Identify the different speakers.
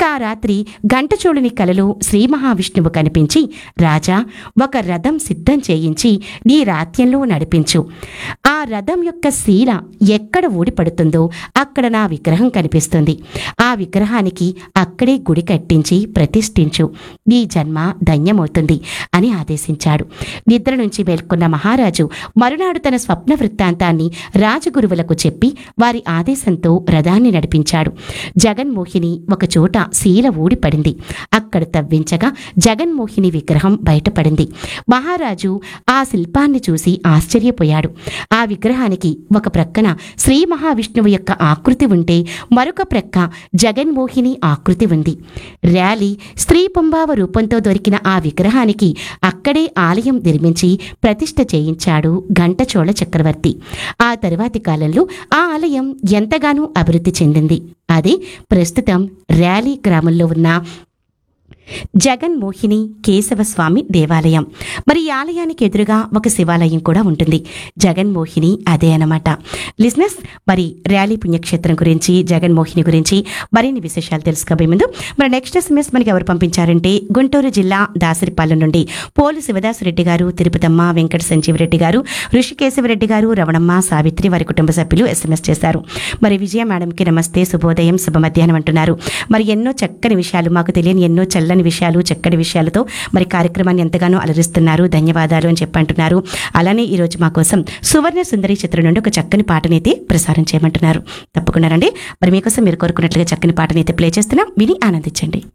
Speaker 1: ఇక ఆ రాత్రి గంటచోళుని కలలో శ్రీ మహావిష్ణువు కనిపించి రాజా ఒక రథం సిద్ధం చేయించి నీ రాత్యంలో నడిపించు ఆ రథం యొక్క శీల ఎక్కడ ఊడిపడుతుందో అక్కడ నా విగ్రహం కనిపిస్తుంది ఆ విగ్రహానికి అక్కడే గుడి కట్టించి ప్రతిష్ఠించు నీ జన్మ ధన్యమవుతుంది అని ఆదేశించాడు నిద్ర నుంచి మేల్కొన్న మహారాజు మరునాడు తన స్వప్న వృత్తాంతాన్ని రాజగురువులకు చెప్పి వారి ఆదేశంతో రథాన్ని నడిపించాడు జగన్మోహిని ఒక చోట శీల ఊడిపడింది అక్కడ తవ్వించగా జగన్మోహిని విగ్రహం బయటపడింది మహారాజు ఆ శిల్పాన్ని చూసి ఆశ్చర్యపోయాడు ఆ విగ్రహానికి ఒక ప్రక్కన శ్రీ మహావిష్ణువు యొక్క ఆకృతి ఉంటే మరొక ప్రక్క జగన్మోహిని ఆకృతి ఉంది ర్యాలీ స్త్రీ పుంభావ రూపంతో దొరికిన ఆ విగ్రహానికి అక్కడే ఆలయం నిర్మించి ప్రతిష్ఠ చేయించాడు ఘంటచోళ చక్రవర్తి ఆ తరువాతి కాలంలో ఆ ఆలయం ఎంతగానో అభివృద్ధి చెందింది అది ప్రస్తుతం ర్యాలీ గ్రామంలో ఉన్న జగన్మోహిని కేశవస్వామి దేవాలయం మరి ఈ ఆలయానికి ఎదురుగా ఒక శివాలయం కూడా ఉంటుంది జగన్మోహిని అదే అన్నమాట లిజినెస్ మరి ర్యాలీ పుణ్యక్షేత్రం గురించి జగన్మోహిని గురించి మరిన్ని విశేషాలు తెలుసుకోబోయే ముందు మరి నెక్స్ట్ ఎస్ఎంఎస్ మనకి ఎవరు పంపించారంటే గుంటూరు జిల్లా దాసరిపాలెం నుండి పోలు శివదాసరెడ్డి గారు తిరుపతమ్మ వెంకట సంజీవరెడ్డి గారు ఋషికేశవరెడ్డి గారు రవణమ్మ సావిత్రి వారి కుటుంబ సభ్యులు ఎస్ఎంఎస్ చేశారు మరి విజయ మేడంకి నమస్తే శుభోదయం శుభ మధ్యాహ్నం అంటున్నారు మరి ఎన్నో చక్కని విషయాలు మాకు తెలియని ఎన్నో చల్లని విషయాలు చక్కటి విషయాలతో మరి కార్యక్రమాన్ని ఎంతగానో అలరిస్తున్నారు ధన్యవాదాలు అని చెప్పంటున్నారు అలానే ఈరోజు మా కోసం సువర్ణ సుందరి చిత్రం నుండి ఒక చక్కని పాటనైతే ప్రసారం చేయమంటున్నారు తప్పకుండా రండి మరి మీకోసం మీరు కోరుకున్నట్లుగా చక్కని పాటనైతే ప్లే చేస్తున్నాం విని ఆనందించండి